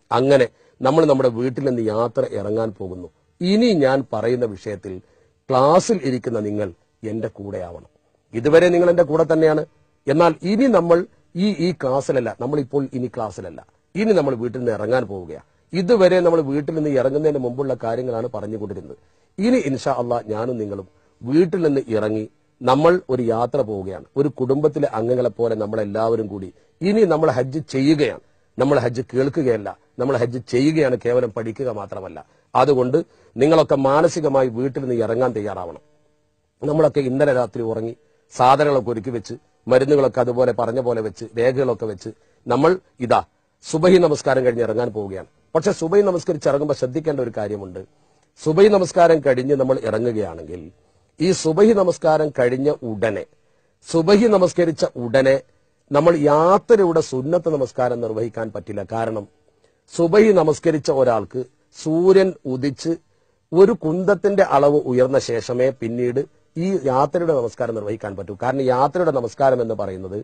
അങ്ങനെ നമ്മൾ നമ്മുടെ വീട്ടിൽ നിന്ന് യാത്ര ഇറങ്ങാൻ പോകുന്നു ഇനി ഞാൻ പറയുന്ന വിഷയത്തിൽ ക്ലാസ്സിൽ ഇരിക്കുന്ന നിങ്ങൾ എന്റെ കൂടെയാവണം ഇതുവരെ നിങ്ങൾ എന്റെ കൂടെ തന്നെയാണ് എന്നാൽ ഇനി നമ്മൾ ഈ ഈ ക്ലാസ്സിലല്ല നമ്മളിപ്പോൾ ഇനി ക്ലാസ്സിലല്ല ഇനി നമ്മൾ വീട്ടിൽ നിന്ന് ഇറങ്ങാൻ പോവുകയാണ് ഇതുവരെ നമ്മൾ വീട്ടിൽ നിന്ന് ഇറങ്ങുന്നതിന് മുമ്പുള്ള കാര്യങ്ങളാണ് പറഞ്ഞുകൊണ്ടിരുന്നത് ഇനി ഇൻഷാ അള്ളാഹ് ഞാനും നിങ്ങളും വീട്ടിൽ നിന്ന് ഇറങ്ങി നമ്മൾ ഒരു യാത്ര പോവുകയാണ് ഒരു കുടുംബത്തിലെ അംഗങ്ങളെ പോലെ നമ്മളെല്ലാവരും കൂടി ഇനി നമ്മൾ ഹജ്ജ് ചെയ്യുകയാണ് നമ്മൾ ഹജ്ജ് കേൾക്കുകയല്ല നമ്മൾ ഹജ്ജ് ചെയ്യുകയാണ് കേവലം പഠിക്കുക മാത്രമല്ല അതുകൊണ്ട് നിങ്ങളൊക്കെ മാനസികമായി വീട്ടിൽ നിന്ന് ഇറങ്ങാൻ തയ്യാറാവണം നമ്മളൊക്കെ ഇന്നലെ രാത്രി ഉറങ്ങി സാധനങ്ങളൊക്കെ ഒരുക്കി വെച്ച് മരുന്നുകളൊക്കെ അതുപോലെ പറഞ്ഞ പോലെ വെച്ച് രേഖകളൊക്കെ വെച്ച് നമ്മൾ ഇതാ സുബഹി നമസ്കാരം കഴിഞ്ഞ് ഇറങ്ങാൻ പോവുകയാണ് പക്ഷെ സുബഹി നമസ്കരിച്ച് ഇറങ്ങുമ്പോൾ ശ്രദ്ധിക്കേണ്ട ഒരു കാര്യമുണ്ട് സുബഹി നമസ്കാരം കഴിഞ്ഞ് നമ്മൾ ഇറങ്ങുകയാണെങ്കിൽ ഈ സുബഹി നമസ്കാരം കഴിഞ്ഞ ഉടനെ സുബഹി നമസ്കരിച്ച ഉടനെ നമ്മൾ യാത്രയുടെ സുന്നത്ത് നമസ്കാരം നിർവഹിക്കാൻ പറ്റില്ല കാരണം സുബഹി നമസ്കരിച്ച ഒരാൾക്ക് സൂര്യൻ ഉദിച്ച് ഒരു കുന്തത്തിന്റെ അളവ് ഉയർന്ന ശേഷമേ പിന്നീട് ഈ യാത്രയുടെ നമസ്കാരം നിർവഹിക്കാൻ പറ്റൂ കാരണം യാത്രയുടെ നമസ്കാരം എന്ന് പറയുന്നത്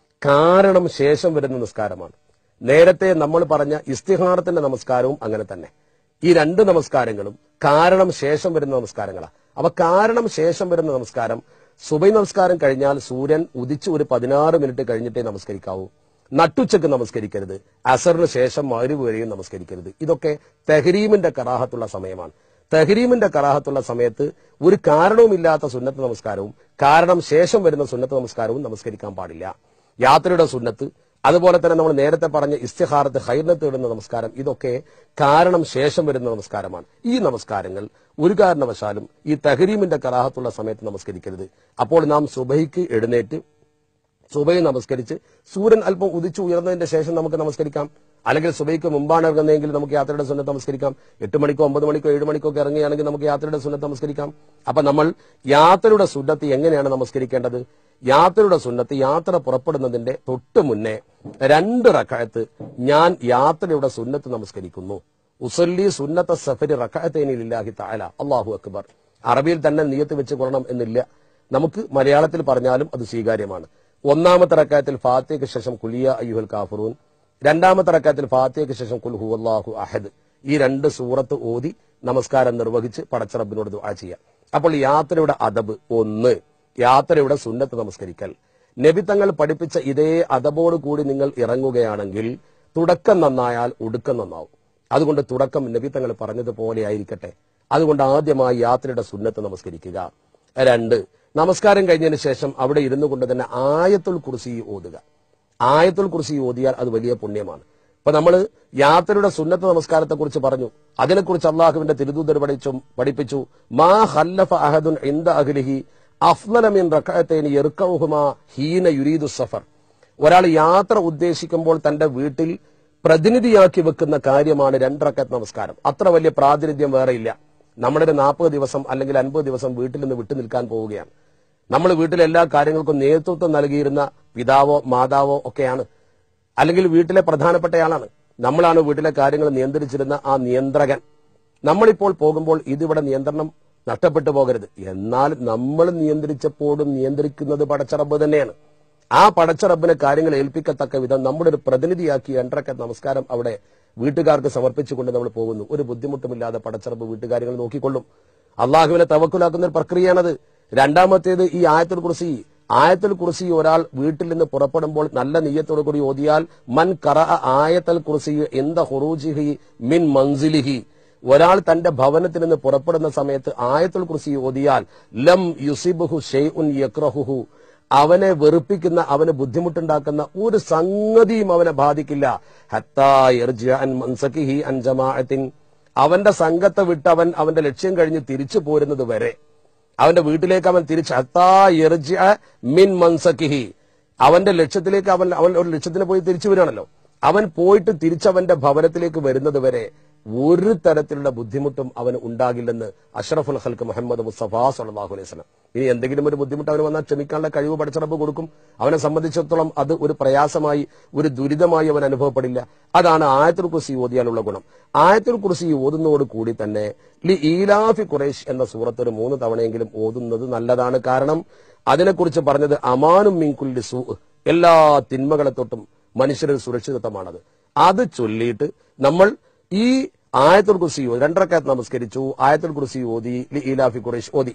കാരണം ശേഷം വരുന്ന നമസ്കാരമാണ് നേരത്തെ നമ്മൾ പറഞ്ഞ ഇസ്തിഹാറത്തിന്റെ നമസ്കാരവും അങ്ങനെ തന്നെ ഈ രണ്ട് നമസ്കാരങ്ങളും കാരണം ശേഷം വരുന്ന നമസ്കാരങ്ങളാണ് അപ്പൊ കാരണം ശേഷം വരുന്ന നമസ്കാരം സുബൈ നമസ്കാരം കഴിഞ്ഞാൽ സൂര്യൻ ഉദിച്ച് ഒരു പതിനാറ് മിനിറ്റ് കഴിഞ്ഞിട്ടേ നമസ്കരിക്കാവൂ നട്ടുച്ചക്ക് നമസ്കരിക്കരുത് അസറിന് ശേഷം മരുവ് വരെയും നമസ്കരിക്കരുത് ഇതൊക്കെ തെഹരീമിന്റെ കറാഹത്തുള്ള സമയമാണ് തെഹരീമിന്റെ കറാഹത്തുള്ള സമയത്ത് ഒരു കാരണവുമില്ലാത്ത സുന്നത്ത് നമസ്കാരവും കാരണം ശേഷം വരുന്ന സുന്നത്ത് നമസ്കാരവും നമസ്കരിക്കാൻ പാടില്ല യാത്രയുടെ സുന്നത്ത് അതുപോലെ തന്നെ നമ്മൾ നേരത്തെ പറഞ്ഞ ഇസ്തിഹാറത്ത് ഹൈർനത്ത് ഇടുന്ന നമസ്കാരം ഇതൊക്കെ കാരണം ശേഷം വരുന്ന നമസ്കാരമാണ് ഈ നമസ്കാരങ്ങൾ ഒരു കാരണവശാലും ഈ തഹരീമിന്റെ കറാഹത്തുള്ള സമയത്ത് നമസ്കരിക്കരുത് അപ്പോൾ നാം സുബൈക്ക് എഴുന്നേറ്റ് സുബൈ നമസ്കരിച്ച് സൂര്യൻ അല്പം ഉദിച്ചു ഉയർന്നതിന്റെ ശേഷം നമുക്ക് നമസ്കരിക്കാം അല്ലെങ്കിൽ സുബൈക്ക് മുമ്പാണ് ഇറങ്ങുന്നതെങ്കിൽ നമുക്ക് യാത്രയുടെ സുന്നത്ത് നമസ്കരിക്കാം എട്ട് മണിക്കോ ഒമ്പത് മണിക്കോ ഏഴ് മണിക്കോ ഒക്കെ ഇറങ്ങുകയാണെങ്കിൽ നമുക്ക് യാത്രയുടെ സുന്നത്ത് നമസ്കരിക്കാം അപ്പൊ നമ്മൾ യാത്രയുടെ സുന്നത്ത് എങ്ങനെയാണ് നമസ്കരിക്കേണ്ടത് യാത്രയുടെ സുന്നത്ത് യാത്ര പുറപ്പെടുന്നതിന്റെ തൊട്ട് മുന്നേ രണ്ട് റക്കായത്ത് ഞാൻ യാത്രയുടെ സുന്നത്ത് നമസ്കരിക്കുന്നു ഉസല്ലി സുന്നത്ത സഫരി റക്കായത്തേനില്ലാഹി താല അള്ളാഹു അക്ബർ അറബിയിൽ തന്നെ നിയത്ത് വെച്ച് കൊള്ളണം എന്നില്ല നമുക്ക് മലയാളത്തിൽ പറഞ്ഞാലും അത് സ്വീകാര്യമാണ് ഒന്നാമത്തെ റക്കായത്തിൽ ഫാത്തിയയ്ക്ക് ശേഷം കുലിയ അയ്യുഹൽ കാഫറൂൻ രണ്ടാമത്തെ റക്കായത്തിൽ ഫാത്തിയയ്ക്ക് ശേഷം കുൽ ഹുവല്ലാഹു അഹദ് ഈ രണ്ട് സൂറത്ത് ഓതി നമസ്കാരം നിർവഹിച്ച് പടച്ചറബിനോട് ദുആ ചെയ്യാം അപ്പോൾ യാത്രയുടെ അദബ് ഒന്ന് യാത്രയുടെ സുന്നത്ത് നമസ്കരിക്കൽ നബി തങ്ങൾ പഠിപ്പിച്ച ഇതേ അദബോട് കൂടി നിങ്ങൾ ഇറങ്ങുകയാണെങ്കിൽ തുടക്കം നന്നായാൽ ഒടുക്കം നന്നാവും അതുകൊണ്ട് തുടക്കം നബി തങ്ങൾ പറഞ്ഞതുപോലെ ആയിരിക്കട്ടെ അതുകൊണ്ട് ആദ്യമായി യാത്രയുടെ സുന്നത്ത് നമസ്കരിക്കുക രണ്ട് നമസ്കാരം കഴിഞ്ഞതിന് ശേഷം അവിടെ ഇരുന്നു കൊണ്ട് തന്നെ ആയത്തുൽ കുർസി ഓതുക ആയത്തുൽ കുർസി ഓതിയാൽ അത് വലിയ പുണ്യമാണ് ഇപ്പൊ നമ്മൾ യാത്രയുടെ സുന്നത്ത് നമസ്കാരത്തെ കുറിച്ച് പറഞ്ഞു അതിനെക്കുറിച്ച് അള്ളാഹുവിന്റെ തിരുദൂതർ പഠിച്ചു പഠിപ്പിച്ചു മാ ഹല്ലഫ അഹദുൻ ഇന്ദ അഹ്ലിഹി അഫ്ലല മിൻ റകഅത്തൈനി യർകഉഹുമാ ഹീന യുരീദു സഫർ ഒരാൾ യാത്ര ഉദ്ദേശിക്കുമ്പോൾ തന്റെ വീട്ടിൽ പ്രതിനിധിയാക്കി വെക്കുന്ന കാര്യമാണ് രണ്ടറക്കത്ത് നമസ്കാരം അത്ര വലിയ പ്രാതിനിധ്യം വേറെയില്ല നമ്മുടെ ഒരു നാൽപ്പത് ദിവസം അല്ലെങ്കിൽ അൻപത് ദിവസം വീട്ടിൽ നിന്ന് വിട്ടു നിൽക്കാൻ പോവുകയാണ് നമ്മൾ വീട്ടിലെ എല്ലാ കാര്യങ്ങൾക്കും നേതൃത്വം നൽകിയിരുന്ന പിതാവോ മാതാവോ ഒക്കെയാണ് അല്ലെങ്കിൽ വീട്ടിലെ പ്രധാനപ്പെട്ടയാളാണ് നമ്മളാണ് വീട്ടിലെ കാര്യങ്ങൾ നിയന്ത്രിച്ചിരുന്ന ആ നിയന്ത്രകൻ നമ്മളിപ്പോൾ പോകുമ്പോൾ ഇതിവിടെ നിയന്ത്രണം നഷ്ടപ്പെട്ടു പോകരുത് എന്നാൽ നമ്മൾ നിയന്ത്രിച്ചപ്പോഴും നിയന്ത്രിക്കുന്നത് പടച്ചറബ് തന്നെയാണ് ആ പടച്ചറബിനെ കാര്യങ്ങൾ ഏൽപ്പിക്കത്തക്ക വിധം നമ്മുടെ ഒരു പ്രതിനിധിയാക്കി രണ്ടരക്ക നമസ്കാരം അവിടെ വീട്ടുകാർക്ക് സമർപ്പിച്ചുകൊണ്ട് നമ്മൾ പോകുന്നു ഒരു ബുദ്ധിമുട്ടുമില്ലാതെ പടച്ചറബ് വീട്ടുകാര്യങ്ങൾ നോക്കിക്കൊള്ളും അള്ളാഹുവിനെ തവക്കുലാക്കുന്ന ഒരു പ്രക്രിയയാണത് രണ്ടാമത്തേത് ഈ ആയത്തുൽ കുറിസി ആയത്തുൽ കുറിസി ഒരാൾ വീട്ടിൽ നിന്ന് പുറപ്പെടുമ്പോൾ നല്ല നെയ്യത്തോടു കൂടി ഓതിയാൽ മൻ കറ ആയത്തൽ കുറിസി എന്ത ഹുറൂജിഹി മിൻ മൻസിലിഹി ഒരാൾ തന്റെ ഭവനത്തിൽ നിന്ന് പുറപ്പെടുന്ന സമയത്ത് ആയത്തുൽ കുറിസി ഓതിയാൽ ലം യുസിബുഹു ഷെയ്ഉൻ യക്രഹുഹു അവനെ വെറുപ്പിക്കുന്ന അവന് ബുദ്ധിമുട്ടുണ്ടാക്കുന്ന ഒരു സംഗതിയും അവനെ ബാധിക്കില്ല ഹത്താ യർജിഅ അൻ മൻസകിഹി അൻ ജമാഅത്തിൻ അവന്റെ സംഘത്തെ വിട്ട് അവൻ അവന്റെ ലക്ഷ്യം കഴിഞ്ഞ് തിരിച്ചു പോരുന്നത് വരെ അവന്റെ വീട്ടിലേക്ക് അവൻ തിരിച്ച് ഹത്താ യർജിഅ മിൻ മൻസകിഹി അവന്റെ ലക്ഷ്യത്തിലേക്ക് അവൻ അവൻ ഒരു ലക്ഷ്യത്തിന് പോയി തിരിച്ചു വരികയാണല്ലോ അവൻ പോയിട്ട് തിരിച്ചവന്റെ ഭവനത്തിലേക്ക് വരുന്നത് വരെ ഒരു തരത്തിലുള്ള ബുദ്ധിമുട്ടും അവന് ഉണ്ടാകില്ലെന്ന് അഷ്റഫുൽ ഹൽക്ക് മുഹമ്മദ് മുസ്തഫ സല്ലാഹു അലൈഹി സ്വലം ഇനി എന്തെങ്കിലും ഒരു ബുദ്ധിമുട്ട് അവന് വന്നാൽ ക്ഷമിക്കാനുള്ള കഴിവ് പഠിച്ചറപ്പ് കൊടുക്കും അവനെ സംബന്ധിച്ചിടത്തോളം അത് ഒരു പ്രയാസമായി ഒരു ദുരിതമായി അവൻ അനുഭവപ്പെടില്ല അതാണ് ആയത്തുൽ കുർസി ഓതിയാലുള്ള ഗുണം ആയത്തുൽ കുർസി ഓതുന്നതോട് കൂടി തന്നെ ലി ഈലാഫി ഖുറൈഷ് എന്ന സൂറത്ത് ഒരു മൂന്ന് തവണയെങ്കിലും ഓതുന്നത് നല്ലതാണ് കാരണം അതിനെക്കുറിച്ച് പറഞ്ഞത് അമാനും മിൻകുല്ലി സൂ എല്ലാ തിന്മകളെ തൊട്ടും മനുഷ്യരുടെ സുരക്ഷിതത്വമാണത് അത് ചൊല്ലിയിട്ട് നമ്മൾ ഈ ആയത്തുൽ കുർസി ഓതി രണ്ടരക്കാത്ത് നമസ്കരിച്ചു ആയത്തുൽ കുർസി ഓതി ലി ഈലാഫി ഖുറൈശ് ഓതി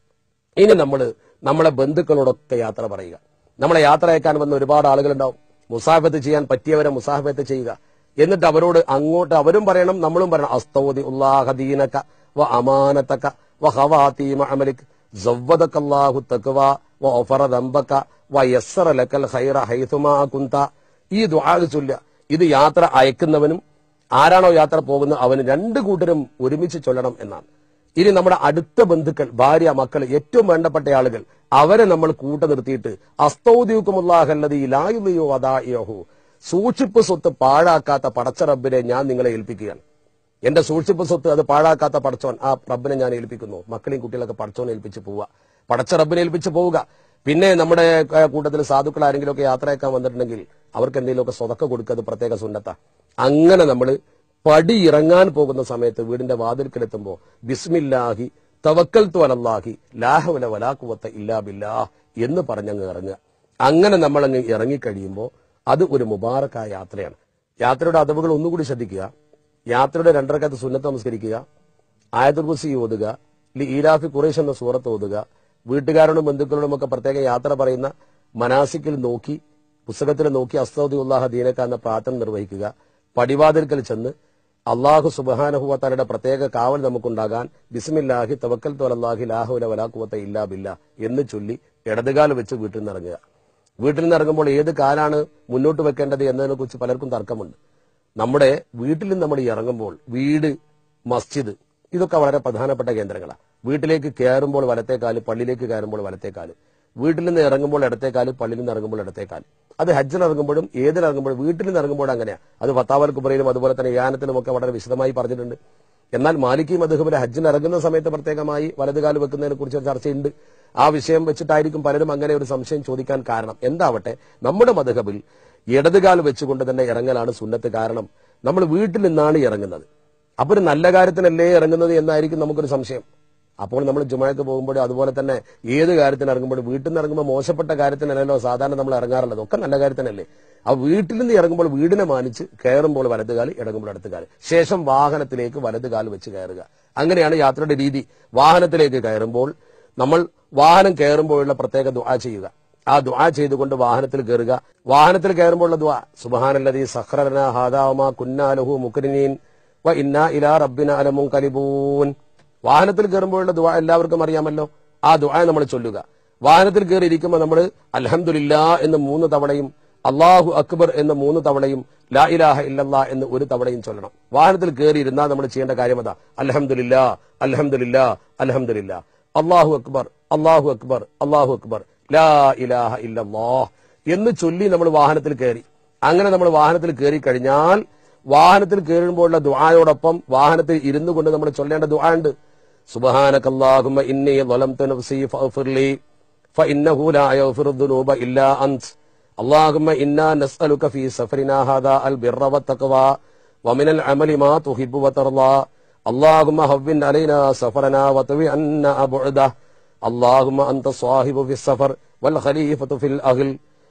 ഇനി നമ്മൾ നമ്മളെ ബന്ധുക്കളോടൊക്കെ യാത്ര പറയുക നമ്മളെ യാത്ര അയക്കാൻ വന്ന ഒരുപാട് ആളുകളുണ്ടാവും മുസാഫത്ത് ചെയ്യാൻ പറ്റിയവരെ മുസാഫത്ത് ചെയ്യുക എന്നിട്ട് അവരോട് അങ്ങോട്ട് അവരും പറയണം നമ്മളും പറയണം അസ്തോതി ഉല്ലാഹദീനക വ അമാനതക വ ഖവാതീമ അമലിക് സവ്വദക അല്ലാഹു തഖ്വ വ ഒഫറ ദംബക വ യസ്സറ ലക്കൽ ഖൈറ ഹൈതുമാ കുന്ത ഈ ദുആ ചൊല്ലുക ഇത് യാത്ര അയക്കുന്നവനും ആരാണോ യാത്ര പോകുന്നത് അവന് രണ്ട് കൂട്ടരും ഒരുമിച്ച് ചൊല്ലണം എന്നാണ് ഇനി നമ്മുടെ അടുത്ത ബന്ധുക്കൾ ഭാര്യ മക്കൾ ഏറ്റവും വേണ്ടപ്പെട്ട ആളുകൾ അവരെ നമ്മൾ കൂട്ട നിർത്തിയിട്ട് അസ്തൗദ്യൂക്കുമുല്ലാഹല്ലതി ലായുയോ അതായോഹു സൂക്ഷിപ്പ് സ്വത്ത് പാഴാക്കാത്ത പടച്ച റബ്ബിനെ ഞാൻ നിങ്ങളെ ഏൽപ്പിക്കുകയാണ് എന്റെ സൂക്ഷിപ്പ് സ്വത്ത് അത് പാഴാക്കാത്ത പടച്ചോൻ ആ റബ്ബിനെ ഞാൻ ഏൽപ്പിക്കുന്നു മക്കളെയും കുട്ടികളൊക്കെ പടച്ചോനെ ഏൽപ്പിച്ച് പോവുക പടച്ച റബ്ബിനെ ഏൽപ്പിച്ച് പോവുക പിന്നെ നമ്മുടെ ഏഹ്, കൂട്ടത്തിൽ സാധുക്കൾ ആരെങ്കിലുമൊക്കെ യാത്രയാക്കാൻ വന്നിട്ടുണ്ടെങ്കിൽ അവർക്ക് എന്തെങ്കിലുമൊക്കെ സ്വതക്ക കൊടുക്കുക അത് പ്രത്യേക സുന്നത്ത അങ്ങനെ നമ്മൾ പടി ഇറങ്ങാൻ പോകുന്ന സമയത്ത് വീടിന്റെ വാതിൽക്കലെത്തുമ്പോൾ ബിസ്മില്ലാഹി തവക്കൽ അലല്ലാഹി ലാഹവല വലാക്കുവത്ത ഇല്ലാ ബില്ലാ എന്ന് പറഞ്ഞങ്ങ് ഇറങ്ങുക അങ്ങനെ നമ്മൾ അങ്ങ് ഇറങ്ങിക്കഴിയുമ്പോൾ അത് ഒരു മുബാറക്കായ യാത്രയാണ് യാത്രയുടെ അതവുകൾ ഒന്നുകൂടി ശ്രദ്ധിക്കുക യാത്രയുടെ രണ്ടരക്കത്ത് സുന്നത്ത് നമസ്കരിക്കുക ആയത്തുൽ കുർസി ഓതുക ലി ഈലാഫി ഖുറൈഷ് എന്ന സൂറത്ത് ഓതുക വീട്ടുകാരോടും ബന്ധുക്കളോടും ഒക്കെ പ്രത്യേക യാത്ര പറയുന്ന മനാസിക്കിൽ നോക്കി പുസ്തകത്തിൽ നോക്കി അസ്തൗദി ഉല്ലാഹ ദീനക്ക എന്ന പ്രാർത്ഥന നിർവഹിക്കുക പടിവാതിൽക്കൽ ചെന്ന് അള്ളാഹു സുബാനഹുവത്താലയുടെ പ്രത്യേക കാവൽ നമുക്കുണ്ടാകാൻ ബിസ്മില്ലാഹി തവക്കൽ തോലല്ലാഹി ലാഹുല വലാക്കുവത്ത ഇല്ലാ ബില്ല എന്ന് ചൊല്ലി ഇടതുകാൽ വെച്ച് വീട്ടിൽ നിന്ന് ഇറങ്ങുക വീട്ടിൽ നിന്ന് ഇറങ്ങുമ്പോൾ ഏത് കാലാണ് മുന്നോട്ട് വെക്കേണ്ടത് എന്നതിനെ കുറിച്ച് പലർക്കും തർക്കമുണ്ട് നമ്മുടെ വീട്ടിൽ നിന്ന് നമ്മൾ ഇറങ്ങുമ്പോൾ വീട് മസ്ജിദ് ഇതൊക്കെ വളരെ പ്രധാനപ്പെട്ട കേന്ദ്രങ്ങളാണ് വീട്ടിലേക്ക് കയറുമ്പോൾ വലത്തേക്കാല് പള്ളിയിലേക്ക് കയറുമ്പോൾ വലത്തേക്കാല് വീട്ടിൽ നിന്ന് ഇറങ്ങുമ്പോൾ ഇടത്തേക്കാല് പള്ളിയിൽ നിന്ന് ഇറങ്ങുമ്പോൾ ഇടത്തേക്കാല് അത് ഹജ്ജിൽ ഇറങ്ങുമ്പോഴും ഏതിൽ ഇറങ്ങുമ്പോഴും വീട്ടിൽ നിന്ന് ഇറങ്ങുമ്പോഴും അങ്ങനെയാണ് അത് ഫത്താവൽ കുബറയിലും അതുപോലെ തന്നെ യാനത്തിലും ഒക്കെ വളരെ വിശദമായി പറഞ്ഞിട്ടുണ്ട് എന്നാൽ മാലിക്കി മധുഹബിലെ ഹജ്ജിന് ഇറങ്ങുന്ന സമയത്ത് പ്രത്യേകമായി വലതുകാല് വെക്കുന്നതിനെ കുറിച്ച് ഒരു ചർച്ചയുണ്ട് ആ വിഷയം വെച്ചിട്ടായിരിക്കും പലരും അങ്ങനെ ഒരു സംശയം ചോദിക്കാൻ കാരണം എന്താവട്ടെ നമ്മുടെ മധുഹബിൽ ഇടതുകാൽ വെച്ചുകൊണ്ട് തന്നെ ഇറങ്ങലാണ് സുന്നത്ത് കാരണം നമ്മൾ വീട്ടിൽ നിന്നാണ് ഇറങ്ങുന്നത് അപ്പൊ ഒരു നല്ല കാര്യത്തിനല്ലേ ഇറങ്ങുന്നത് എന്നായിരിക്കും നമുക്കൊരു സംശയം അപ്പോൾ നമ്മൾ ജുമാക്ക് പോകുമ്പോൾ അതുപോലെ തന്നെ ഏത് കാര്യത്തിന് ഇറങ്ങുമ്പോൾ വീട്ടിൽ നിന്ന് ഇറങ്ങുമ്പോൾ മോശപ്പെട്ട കാര്യത്തിനല്ലല്ലോ സാധാരണ നമ്മൾ ഇറങ്ങാറുള്ളത് ഒക്കെ നല്ല കാര്യത്തിനല്ലേ ആ വീട്ടിൽ നിന്ന് ഇറങ്ങുമ്പോൾ വീടിനെ മാനിച്ച് കയറുമ്പോൾ വലതുകാല് ഇറങ്ങുമ്പോൾ അടുത്തുകാല് ശേഷം വാഹനത്തിലേക്ക് വലതുകാല് വെച്ച് കയറുക അങ്ങനെയാണ് യാത്രയുടെ രീതി വാഹനത്തിലേക്ക് കയറുമ്പോൾ നമ്മൾ വാഹനം കയറുമ്പോഴുള്ള പ്രത്യേക ദുആ ചെയ്യുക ആ ദുആ ചെയ്തുകൊണ്ട് വാഹനത്തിൽ കയറുക വാഹനത്തിൽ കയറുമ്പോഴുള്ള ദുആ സുബ്ഹാനല്ലദീ സഖറന ഹാദാവമാ കുന്നാലഹു മുക്രിനീൻ വ ഇന്നാ ഇലാ റബ്ബിന അലമുൻകലിബൂൻ വാഹനത്തിൽ കയറുമ്പോഴുള്ള ദുആ എല്ലാവർക്കും അറിയാമല്ലോ ആ ദുആ നമ്മൾ ചൊല്ലുക വാഹനത്തിൽ കയറി ഇരിക്കുമ്പോൾ നമ്മൾ അൽഹംദുലില്ലാ എന്ന് മൂന്ന് തവണയും അള്ളാഹു അക്ബർ എന്ന് മൂന്ന് തവണയും ലാ ഇലാഹ ഇല്ലല്ലാ എന്ന് ഒരു തവണയും ചൊല്ലണം വാഹനത്തിൽ കയറി ഇരുന്നാൽ നമ്മൾ ചെയ്യേണ്ട കാര്യം അതാ അൽഹംദുലില്ലാ അൽഹംദുലില്ലാ അൽഹംദുലില്ലാ അള്ളാഹു അക്ബർ അള്ളാഹു അക്ബർ അള്ളാഹു അക്ബർ ലാ ഇലാഹ ഇല്ലല്ലാ എന്ന് ചൊല്ലി നമ്മൾ വാഹനത്തിൽ കയറി അങ്ങനെ നമ്മൾ വാഹനത്തിൽ കയറി കഴിഞ്ഞാൽ വാഹനത്തിൽ കയറുമ്പോഴുള്ള ദുആയോടൊപ്പം വാഹനത്തിൽ ഇരുന്നു കൊണ്ട് നമ്മൾ ചൊല്ലേണ്ട ദുആ ഉണ്ട് സുബ്ഹാനക അല്ലാഹുമ്മ ഇന്നി ളലംതു നഫ്സി ഫഗ്ഫിർ ലി فإنه لا يغفر الذنوب إلا أنت اللهم إنا نسألك في سفرنا هذا البر والتقوى ومن العمل ما تحب وترضى اللهم هون علينا سفرنا وطوي عنا بعده اللهم أنت الصاحب في السفر والخليفة في الأهل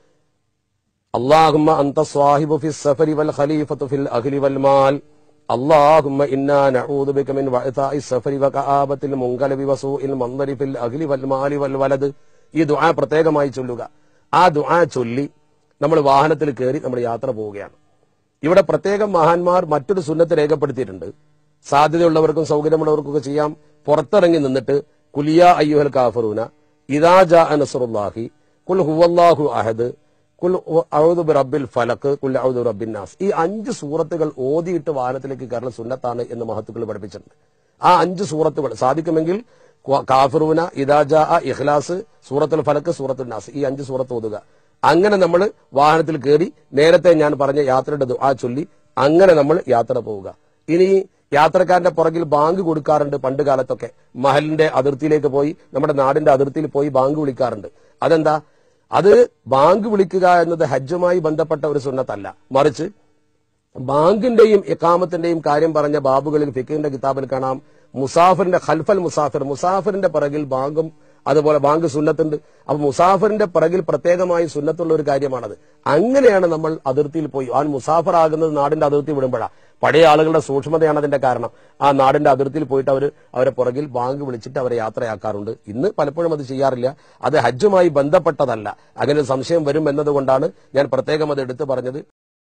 اللهم أنت الصاحب في السفر والخليفة في الأهل والمال اللهم إنا نعوذ بك من وعثاء السفر وكآبة المنقلب وسوء المنظر في الأهل والمال والولد ഈ ദുആ പ്രത്യേകമായി ചൊല്ലുക ആ ദുആ ചൊല്ലി നമ്മൾ വാഹനത്തിൽ കയറി നമ്മൾ യാത്ര പോവുകയാണ് ഇവിടെ പ്രത്യേകം മഹാന്മാർ മറ്റൊരു സുന്നത്ത് രേഖപ്പെടുത്തിയിട്ടുണ്ട് സാധ്യതയുള്ളവർക്കും സൗകര്യമുള്ളവർക്കും ഒക്കെ ചെയ്യാം പുറത്തിറങ്ങി നിന്നിട്ട് കുലിയ അയ്യുഹൽ കാഫറൂന ഇദാ ജാ നസറുല്ലാഹി കുൽ ഹുവല്ലാഹു അഹദ് കുൽ ഔദു റബ്ബിൽ ഫലക്ക് കുൽ ഔദു റബ്ബിൻ നാസ് ഈ അഞ്ച് സൂറത്തുകൾ ഓതിയിട്ട് വാഹനത്തിലേക്ക് കയറുന്ന സുന്നത്താണ് എന്ന് മഹത്തുക്കൾ പഠിപ്പിച്ചിട്ടുണ്ട് ആ അഞ്ച് സൂറത്തുകൾ സാധിക്കുമെങ്കിൽ ക- കാഫിറൂന ഇദാജ ഇഖ്ലാസ് സൂറത്തുൽ ഫലക്ക് സൂറത്തുൽ നാസ് ഈ അഞ്ച് സൂറത്ത് ഓതുക അങ്ങനെ നമ്മൾ വാഹനത്തിൽ കയറി നേരത്തെ ഞാൻ പറഞ്ഞ യാത്രയുടെ ദുആ ചൊല്ലി അങ്ങനെ നമ്മൾ യാത്ര പോവുക ഇനി യാത്രക്കാരന്റെ പുറകിൽ ബാങ്ക് കൊടുക്കാറുണ്ട് പണ്ട് കാലത്തൊക്കെ മഹലിന്റെ അതിർത്തിയിലേക്ക് പോയി നമ്മുടെ നാടിന്റെ അതിർത്തിയിൽ പോയി ബാങ്ക് വിളിക്കാറുണ്ട് അതെന്താ അത് ബാങ്ക് വിളിക്കുക എന്നത് ഹജ്ജുമായി ബന്ധപ്പെട്ട ഒരു സുന്നത്തല്ല മറിച്ച് ബാങ്കിന്റെയും ഇക്കാമത്തിന്റെയും കാര്യം പറഞ്ഞ ബാബുകളിൽ ഫിഖിന്റെ കിതാബിൽ കാണാം മുസാഫിറിന്റെ ഖൽഫൽ മുസാഫിർ മുസാഫിറിന്റെ പിറകിൽ ബാങ്കും അതുപോലെ ബാങ്ക് സുന്നത്തുണ്ട് അപ്പൊ മുസാഫറിന്റെ പിറകിൽ പ്രത്യേകമായി സുന്നത്തുള്ള ഒരു കാര്യമാണത് അങ്ങനെയാണ് നമ്മൾ അതിർത്തിയിൽ പോയി ആ മുസാഫർ ആകുന്നത് നാടിന്റെ അതിർത്തി വിടുമ്പോഴാണ് പഴയ ആളുകളുടെ സൂക്ഷ്മതയാണ് അതിന്റെ കാരണം ആ നാടിന്റെ അതിർത്തിയിൽ പോയിട്ട് അവർ അവരെ പുറകിൽ ബാങ്ക് വിളിച്ചിട്ട് അവരെ യാത്രയാക്കാറുണ്ട് ഇന്ന് പലപ്പോഴും അത് ചെയ്യാറില്ല അത് ഹജ്ജുമായി ബന്ധപ്പെട്ടതല്ല അങ്ങനെ ഒരു സംശയം വരും എന്നതുകൊണ്ടാണ് ഞാൻ പ്രത്യേകം അത് എടുത്തു പറഞ്ഞത്